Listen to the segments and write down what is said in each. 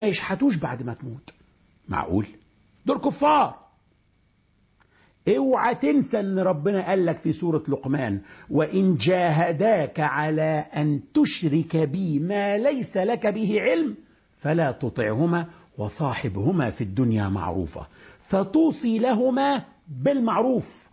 يشحتوش بعد ما تموت معقول دول كفار اوعى تنسى ان ربنا قال لك في سورة لقمان وان جاهداك على ان تشرك بي ما ليس لك به علم فلا تطعهما وصاحبهما في الدنيا معروفة فتوصي لهما بالمعروف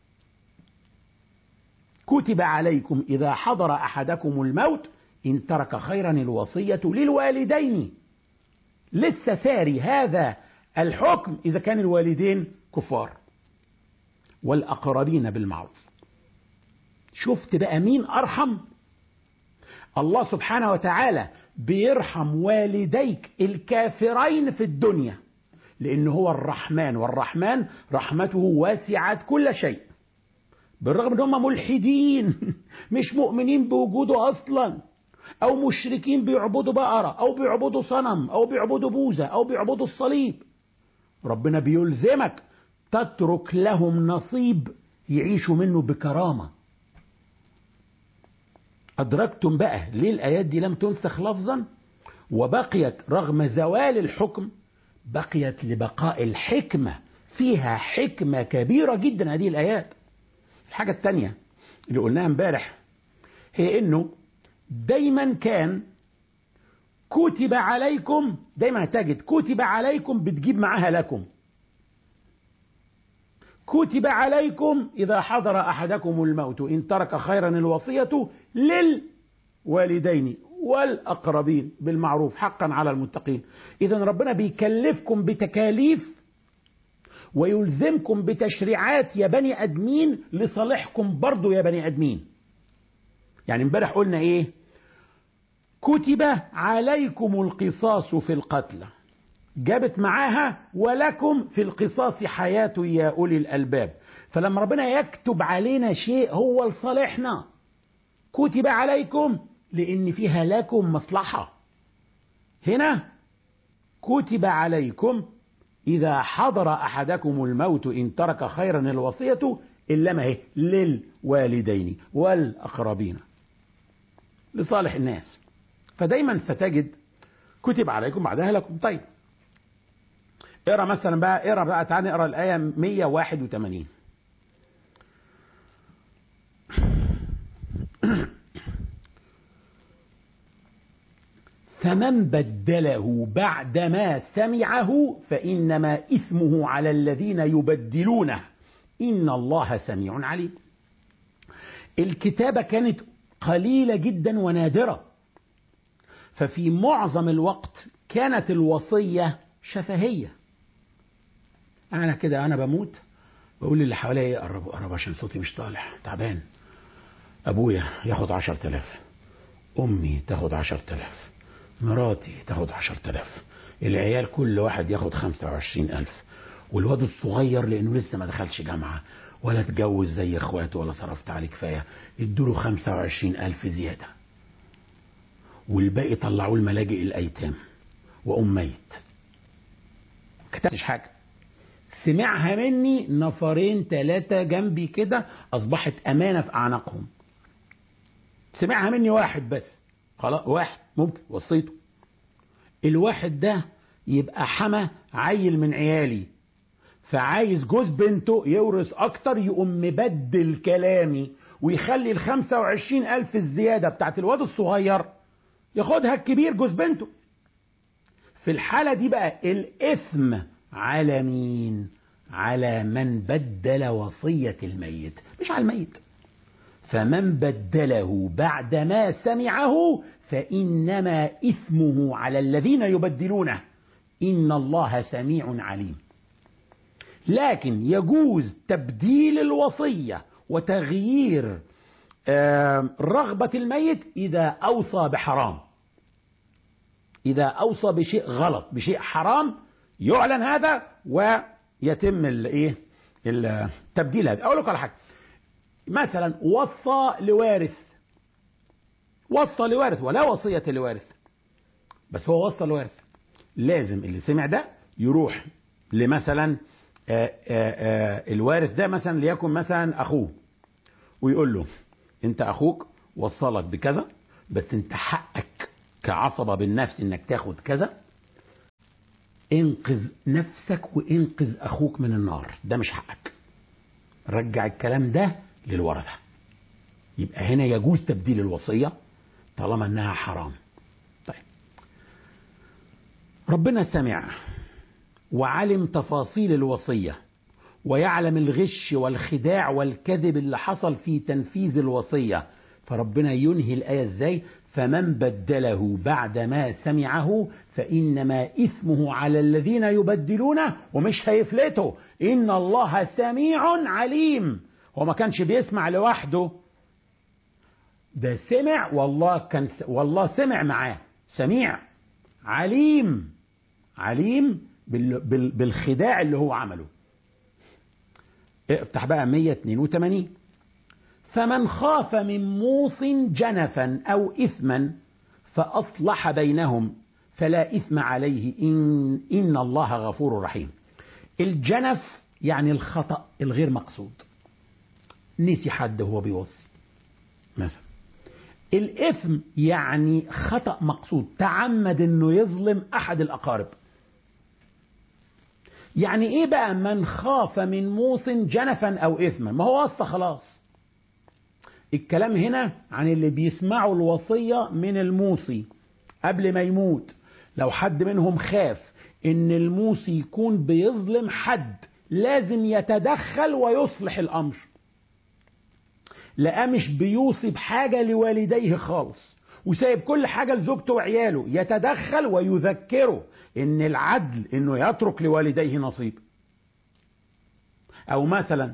كتب عليكم إذا حضر أحدكم الموت إن ترك خيرا الوصية للوالدين لسه ساري هذا الحكم إذا كان الوالدين كفار والأقربين بالمعروف شفت بقى مين أرحم الله سبحانه وتعالى بيرحم والديك الكافرين في الدنيا لأنه هو الرحمن والرحمن رحمته واسعت كل شيء بالرغم ان هم ملحدين مش مؤمنين بوجوده اصلا او مشركين بيعبدوا بقره او بيعبدوا صنم او بيعبدوا بوذا او بيعبدوا الصليب ربنا بيلزمك تترك لهم نصيب يعيشوا منه بكرامه ادركتم بقى ليه الايات دي لم تنسخ لفظا وبقيت رغم زوال الحكم بقيت لبقاء الحكمه فيها حكمه كبيره جدا هذه الايات الحاجة التانية اللي قلناها امبارح هي انه دايما كان كتب عليكم دايما هتجد كتب عليكم بتجيب معاها لكم كتب عليكم إذا حضر أحدكم الموت إن ترك خيرا الوصية للوالدين والأقربين بالمعروف حقا على المتقين إذا ربنا بيكلفكم بتكاليف ويلزمكم بتشريعات يا بني ادمين لصالحكم برضو يا بني ادمين يعني امبارح قلنا ايه كتب عليكم القصاص في القتلى جابت معاها ولكم في القصاص حياة يا أولي الألباب فلما ربنا يكتب علينا شيء هو لصالحنا كتب عليكم لأن فيها لكم مصلحة هنا كتب عليكم إذا حضر أحدكم الموت إن ترك خيرا الوصية إلا ما هي للوالدين والأقربين لصالح الناس فدايما ستجد كتب عليكم بعدها لكم طيب اقرا مثلا بقى اقرا بقى تعالى نقرا الآية 181 فمن بدله بعدما سمعه فإنما إثمه على الذين يبدلونه إن الله سميع عليم الكتابة كانت قليلة جدا ونادرة ففي معظم الوقت كانت الوصية شفهية أنا كده أنا بموت بقول للي حواليا قربوا قربوا عشان صوتي مش طالع تعبان أبويا ياخد عشر تلاف أمي تاخد عشر تلاف مراتي تاخد عشر تلاف العيال كل واحد ياخد خمسة وعشرين ألف والواد الصغير لأنه لسه ما دخلش جامعة ولا اتجوز زي اخواته ولا صرفت عليه كفاية ادوله خمسة وعشرين ألف زيادة والباقي طلعوه الملاجئ الأيتام وأم ميت كتبتش حاجة سمعها مني نفرين ثلاثة جنبي كده أصبحت أمانة في أعناقهم سمعها مني واحد بس خلاص واحد ممكن وصيته الواحد ده يبقى حما عيل من عيالي فعايز جوز بنته يورث اكتر يقوم مبدل كلامي ويخلي ال 25 ألف الزيادة بتاعت الواد الصغير ياخدها الكبير جوز بنته في الحالة دي بقى الإثم على مين على من بدل وصية الميت مش على الميت فمن بدله بعدما سمعه فإنما إثمه على الذين يبدلونه إن الله سميع عليم لكن يجوز تبديل الوصية وتغيير رغبة الميت إذا أوصى بحرام إذا أوصى بشيء غلط بشيء حرام يعلن هذا ويتم الايه التبديل هذا أقول لك على حاجة مثلا وصى لوارث وصى لوارث ولا وصية لوارث بس هو وصى لوارث لازم اللي سمع ده يروح لمثلا آآ آآ الوارث ده مثلا ليكن مثلا اخوه ويقول له انت اخوك وصلك بكذا بس انت حقك كعصبة بالنفس انك تاخد كذا انقذ نفسك وانقذ اخوك من النار ده مش حقك رجع الكلام ده للورثة يبقى هنا يجوز تبديل الوصية طالما انها حرام طيب ربنا سمع وعلم تفاصيل الوصية ويعلم الغش والخداع والكذب اللي حصل في تنفيذ الوصية فربنا ينهي الآية ازاي فمن بدله بعدما سمعه فإنما إثمه على الذين يبدلونه ومش هيفلتوا إن الله سميع عليم هو ما كانش بيسمع لوحده ده سمع والله كان والله سمع معاه سميع عليم عليم بالخداع اللي هو عمله افتح بقى 182 فمن خاف من موص جنفا أو إثما فأصلح بينهم فلا إثم عليه إن, إن الله غفور رحيم الجنف يعني الخطأ الغير مقصود نسي حد هو بيوصي مثلا الإثم يعني خطأ مقصود تعمد أنه يظلم أحد الأقارب يعني إيه بقى من خاف من موص جنفا أو إثما ما هو وصى خلاص الكلام هنا عن اللي بيسمعوا الوصية من الموصي قبل ما يموت لو حد منهم خاف ان الموصي يكون بيظلم حد لازم يتدخل ويصلح الامر لقى مش بيوصي بحاجة لوالديه خالص وسايب كل حاجة لزوجته وعياله يتدخل ويذكره ان العدل انه يترك لوالديه نصيب او مثلا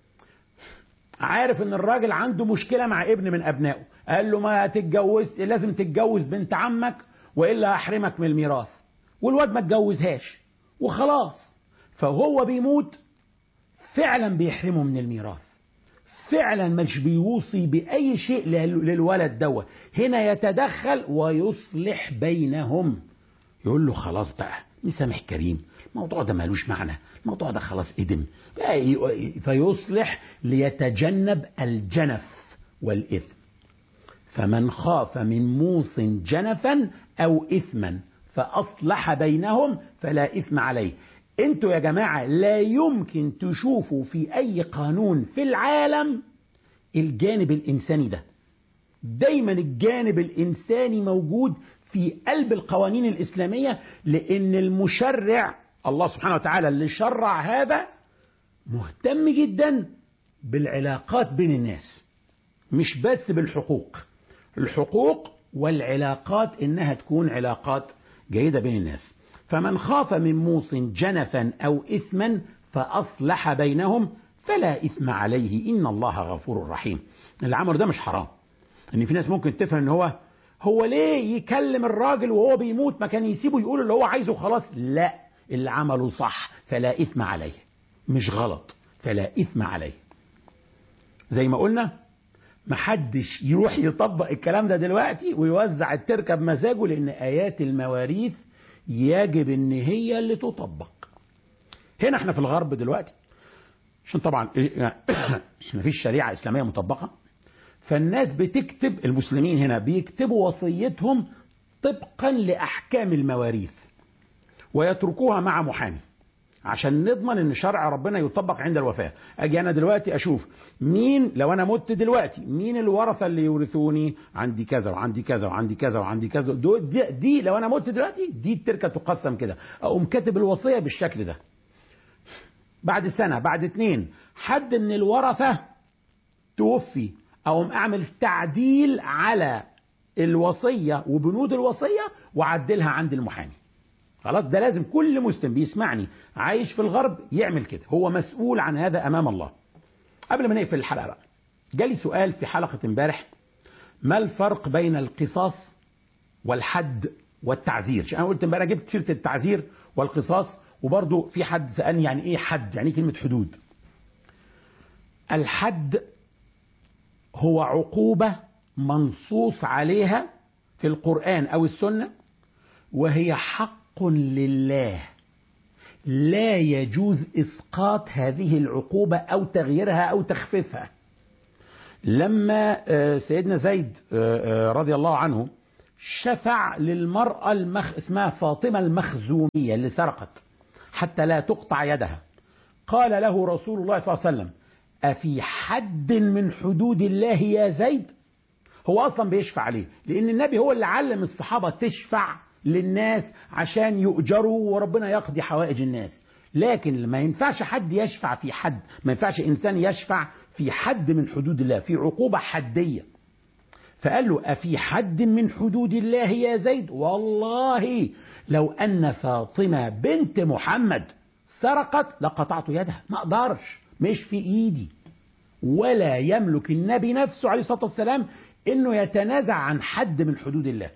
عارف ان الراجل عنده مشكله مع ابن من ابنائه قال له ما تتجوز لازم تتجوز بنت عمك والا هحرمك من الميراث والواد ما اتجوزهاش وخلاص فهو بيموت فعلا بيحرمه من الميراث فعلا مش بيوصي باي شيء للولد دوت هنا يتدخل ويصلح بينهم يقول له خلاص بقى مسامح كريم الموضوع ده مالوش معنى الموضوع ده خلاص ادم فيصلح ليتجنب الجنف والإثم فمن خاف من موص جنفا أو إثما فأصلح بينهم فلا إثم عليه انتوا يا جماعة لا يمكن تشوفوا في أي قانون في العالم الجانب الإنساني ده دايما الجانب الإنساني موجود في قلب القوانين الإسلامية لأن المشرع الله سبحانه وتعالى اللي شرع هذا مهتم جدا بالعلاقات بين الناس مش بس بالحقوق الحقوق والعلاقات انها تكون علاقات جيدة بين الناس فمن خاف من موص جنفا او اثما فاصلح بينهم فلا اثم عليه ان الله غفور رحيم العمر ده مش حرام ان في ناس ممكن تفهم ان هو هو ليه يكلم الراجل وهو بيموت ما كان يسيبه يقول اللي هو عايزه خلاص لا اللي عمله صح فلا إثم عليه مش غلط فلا إثم عليه زي ما قلنا محدش يروح يطبق الكلام ده دلوقتي ويوزع التركة بمزاجه لأن آيات المواريث يجب إن هي اللي تطبق هنا احنا في الغرب دلوقتي عشان طبعا مفيش شريعة إسلامية مطبقة فالناس بتكتب المسلمين هنا بيكتبوا وصيتهم طبقا لأحكام المواريث ويتركوها مع محامي عشان نضمن ان شرع ربنا يطبق عند الوفاه اجي انا دلوقتي اشوف مين لو انا مت دلوقتي مين الورثه اللي يورثوني عندي كذا وعندي كذا وعندي كذا وعندي كذا دي, دي لو انا مت دلوقتي دي التركه تقسم كده اقوم كاتب الوصيه بالشكل ده بعد سنه بعد اتنين حد من الورثه توفي اقوم اعمل تعديل على الوصيه وبنود الوصيه واعدلها عند المحامي خلاص ده لازم كل مسلم بيسمعني عايش في الغرب يعمل كده هو مسؤول عن هذا امام الله قبل ما نقفل الحلقه بقى جالي سؤال في حلقه امبارح ما الفرق بين القصاص والحد والتعزير انا قلت امبارح جبت سيره التعزير والقصاص وبرضه في حد سالني يعني ايه حد يعني ايه كلمه حدود الحد هو عقوبه منصوص عليها في القران او السنه وهي حق لله لا يجوز اسقاط هذه العقوبه او تغييرها او تخفيفها لما سيدنا زيد رضي الله عنه شفع للمرأة المخ... اسمها فاطمة المخزومية اللي سرقت حتى لا تقطع يدها قال له رسول الله صلى الله عليه وسلم أفي حد من حدود الله يا زيد هو أصلا بيشفع ليه لأن النبي هو اللي علم الصحابة تشفع للناس عشان يؤجروا وربنا يقضي حوائج الناس لكن ما ينفعش حد يشفع في حد ما ينفعش إنسان يشفع في حد من حدود الله في عقوبة حدية فقال له أفي حد من حدود الله يا زيد والله لو أن فاطمة بنت محمد سرقت لقطعت يدها ما أقدرش مش في إيدي ولا يملك النبي نفسه عليه الصلاة والسلام انه يتنازع عن حد من حدود الله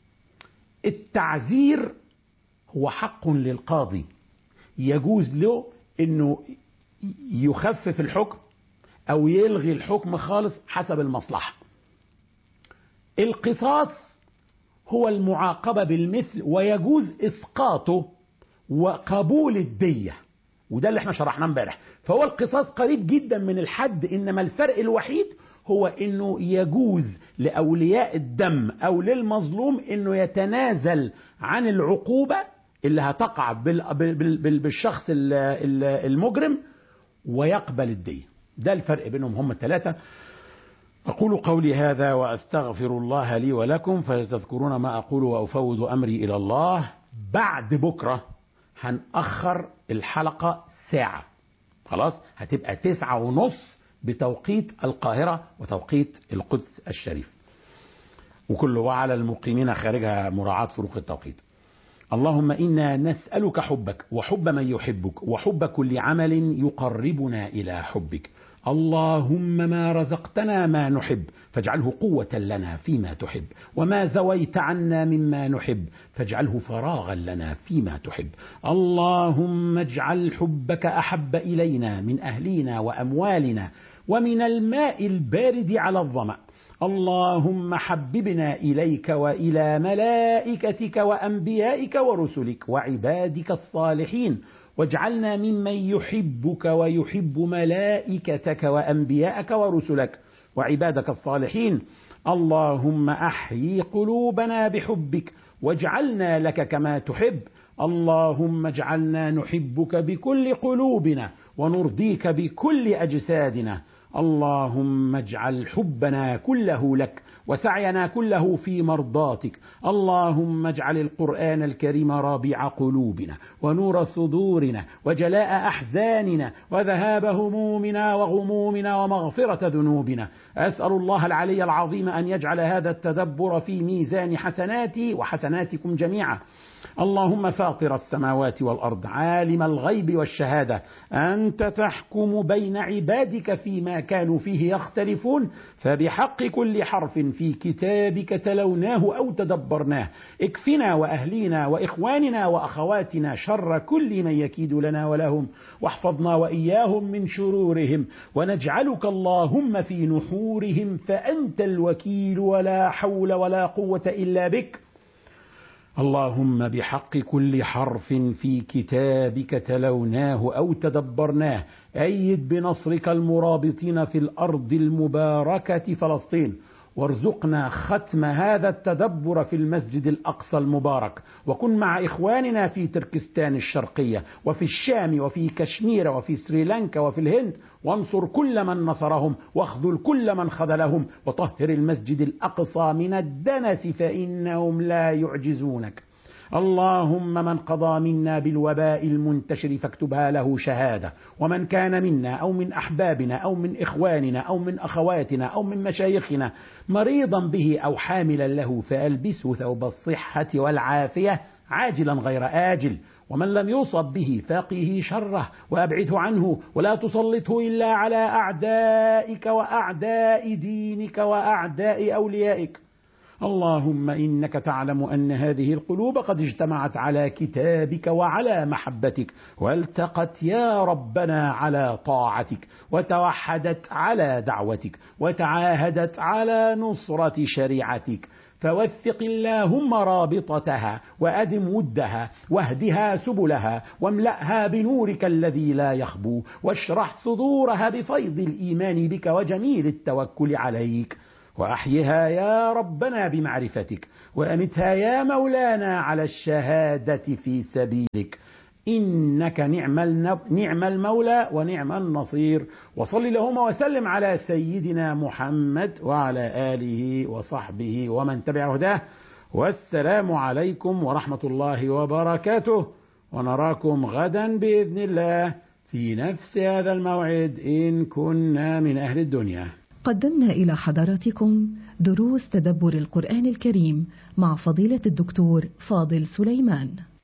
التعزير هو حق للقاضي يجوز له انه يخفف الحكم او يلغي الحكم خالص حسب المصلحة القصاص هو المعاقبة بالمثل ويجوز اسقاطه وقبول الدية وده اللي احنا شرحناه امبارح فهو القصاص قريب جدا من الحد انما الفرق الوحيد هو انه يجوز لاولياء الدم او للمظلوم انه يتنازل عن العقوبه اللي هتقع بالشخص المجرم ويقبل الديه ده الفرق بينهم هم الثلاثه أقول قولي هذا وأستغفر الله لي ولكم فيستذكرون ما أقول وأفوض أمري إلى الله بعد بكرة هنأخر الحلقة ساعة خلاص هتبقى تسعة ونص بتوقيت القاهرة وتوقيت القدس الشريف وكل وعلى المقيمين خارجها مراعاة فروق التوقيت اللهم إنا نسألك حبك وحب من يحبك وحب كل عمل يقربنا إلى حبك اللهم ما رزقتنا ما نحب فاجعله قوة لنا فيما تحب وما زويت عنا مما نحب فاجعله فراغا لنا فيما تحب اللهم اجعل حبك أحب إلينا من أهلنا وأموالنا ومن الماء البارد على الظمأ اللهم حببنا إليك وإلى ملائكتك وأنبيائك ورسلك وعبادك الصالحين واجعلنا ممن يحبك ويحب ملائكتك وأنبياءك ورسلك وعبادك الصالحين اللهم أحيي قلوبنا بحبك واجعلنا لك كما تحب اللهم اجعلنا نحبك بكل قلوبنا ونرضيك بكل أجسادنا اللهم اجعل حبنا كله لك وسعينا كله في مرضاتك اللهم اجعل القرآن الكريم رابع قلوبنا ونور صدورنا وجلاء أحزاننا وذهاب همومنا وغمومنا ومغفرة ذنوبنا أسأل الله العلي العظيم أن يجعل هذا التدبر في ميزان حسناتي وحسناتكم جميعا اللهم فاطر السماوات والارض عالم الغيب والشهاده انت تحكم بين عبادك فيما كانوا فيه يختلفون فبحق كل حرف في كتابك تلوناه او تدبرناه اكفنا واهلينا واخواننا واخواتنا شر كل من يكيد لنا ولهم واحفظنا واياهم من شرورهم ونجعلك اللهم في نحورهم فانت الوكيل ولا حول ولا قوه الا بك اللهم بحق كل حرف في كتابك تلوناه او تدبرناه ايد بنصرك المرابطين في الارض المباركه فلسطين وارزقنا ختم هذا التدبر في المسجد الاقصى المبارك وكن مع اخواننا في تركستان الشرقيه وفي الشام وفي كشمير وفي سريلانكا وفي الهند وانصر كل من نصرهم واخذل كل من خذلهم وطهر المسجد الاقصى من الدنس فانهم لا يعجزونك اللهم من قضى منا بالوباء المنتشر فاكتبها له شهادة ومن كان منا أو من أحبابنا أو من إخواننا أو من أخواتنا أو من مشايخنا مريضا به أو حاملا له فألبسه ثوب الصحة والعافية عاجلا غير آجل ومن لم يصب به فقه شره وابعده عنه ولا تسلطه الا على اعدائك واعداء دينك واعداء اوليائك اللهم انك تعلم ان هذه القلوب قد اجتمعت على كتابك وعلى محبتك والتقت يا ربنا على طاعتك وتوحدت على دعوتك وتعاهدت على نصره شريعتك فوثق اللهم رابطتها وأدم ودها واهدها سبلها واملأها بنورك الذي لا يخبو واشرح صدورها بفيض الإيمان بك وجميل التوكل عليك وأحيها يا ربنا بمعرفتك وأمتها يا مولانا على الشهادة في سبيلك إنك نعم, نعم المولى ونعم النصير وصل اللهم وسلم على سيدنا محمد وعلى آله وصحبه ومن تبع هداه والسلام عليكم ورحمة الله وبركاته ونراكم غدا بإذن الله في نفس هذا الموعد إن كنا من أهل الدنيا قدمنا إلى حضراتكم دروس تدبر القرآن الكريم مع فضيلة الدكتور فاضل سليمان